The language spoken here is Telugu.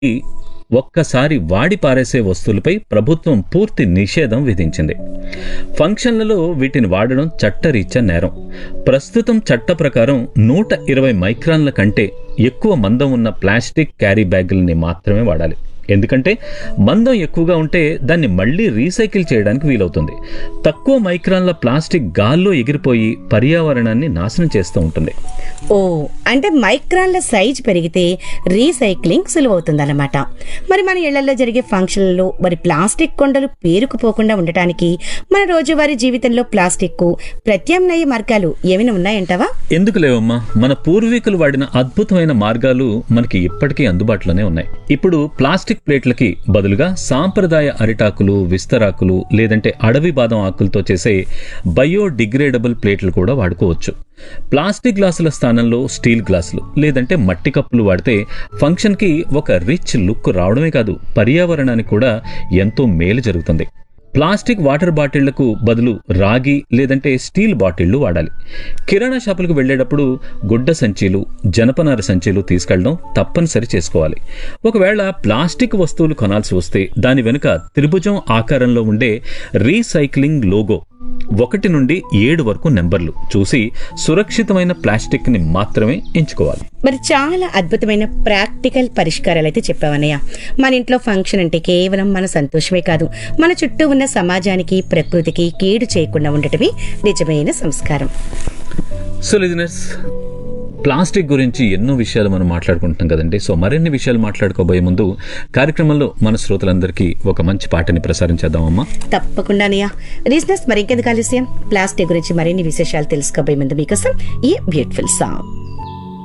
ఒక్కసారి వాడి పారేసే వస్తువులపై ప్రభుత్వం పూర్తి నిషేధం విధించింది ఫంక్షన్లలో వీటిని వాడడం చట్టరీత్యా నేరం ప్రస్తుతం చట్ట ప్రకారం నూట ఇరవై మైక్రాన్ల కంటే ఎక్కువ మందం ఉన్న ప్లాస్టిక్ క్యారీ బ్యాగుల్ని మాత్రమే వాడాలి ఎందుకంటే మందం ఎక్కువగా ఉంటే దాన్ని మళ్ళీ రీసైకిల్ చేయడానికి వీలవుతుంది తక్కువ మైక్రాన్ల ప్లాస్టిక్ గాల్లో ఎగిరిపోయి పర్యావరణాన్ని నాశనం చేస్తూ ఉంటుంది ఓ అంటే మైక్రాన్ల సైజ్ పెరిగితే రీసైక్లింగ్ సులువవుతుందన్నమాట మరి మన ఇళ్లలో జరిగే ఫంక్షన్లలో మరి ప్లాస్టిక్ కొండలు పేరుకుపోకుండా ఉండటానికి మన రోజువారీ జీవితంలో ప్లాస్టిక్ కు ప్రత్యామ్నాయ మార్గాలు ఏమైనా ఉన్నాయంటావా ఎందుకు లేవమ్మా మన పూర్వీకులు వాడిన అద్భుతమైన మార్గాలు మనకి ఇప్పటికీ అందుబాటులోనే ఉన్నాయి ఇప్పుడు ప్లాస్టిక్ ప్లేట్లకి బదులుగా సాంప్రదాయ అరిటాకులు విస్తరాకులు లేదంటే అడవి బాదం ఆకులతో చేసే బయోడిగ్రేడబుల్ ప్లేట్లు కూడా వాడుకోవచ్చు ప్లాస్టిక్ గ్లాసుల స్థానంలో స్టీల్ గ్లాసులు లేదంటే మట్టి కప్పులు వాడితే ఫంక్షన్కి ఒక రిచ్ లుక్ రావడమే కాదు పర్యావరణానికి కూడా ఎంతో మేలు జరుగుతుంది ప్లాస్టిక్ వాటర్ బాటిళ్లకు బదులు రాగి లేదంటే స్టీల్ బాటిళ్లు వాడాలి కిరాణా షాపులకు వెళ్ళేటప్పుడు గుడ్డ సంచీలు జనపనార సంచీలు తీసుకెళ్ళడం తప్పనిసరి చేసుకోవాలి ఒకవేళ ప్లాస్టిక్ వస్తువులు కొనాల్సి వస్తే దాని వెనుక త్రిభుజం ఆకారంలో ఉండే రీసైక్లింగ్ లోగో ఒకటి నుండి ఏడు వరకు నెంబర్లు చూసి సురక్షితమైన ప్లాస్టిక్ ని మాత్రమే ఎంచుకోవాలి మరి చాలా అద్భుతమైన ప్రాక్టికల్ పరిష్కారాలు అయితే చెప్పావన్నయ్య మన ఇంట్లో ఫంక్షన్ అంటే కేవలం మన సంతోషమే కాదు మన చుట్టూ ఉన్న సమాజానికి ప్రకృతికి కీడు చేయకుండా ఉండటమే నిజమైన సంస్కారం సో లిజనర్స్ ప్లాస్టిక్ గురించి ఎన్నో విషయాలు మనం మాట్లాడుకుంటున్నాం కదండి సో మరిన్ని విషయాలు మాట్లాడుకోబోయే ముందు కార్యక్రమంలో మన శ్రోతలందరికీ ఒక మంచి పాటని ప్రసారించేద్దామమ్మా తప్పకుండా అన్నయ్య రీజనర్స్ మరి ఇంకెందుకు ఆలస్యం ప్లాస్టిక్ గురించి మరిన్ని విశేషాలు తెలుసుకోబోయే ముందు మీకోసం ఈ బ్యూటిఫుల్ సాంగ్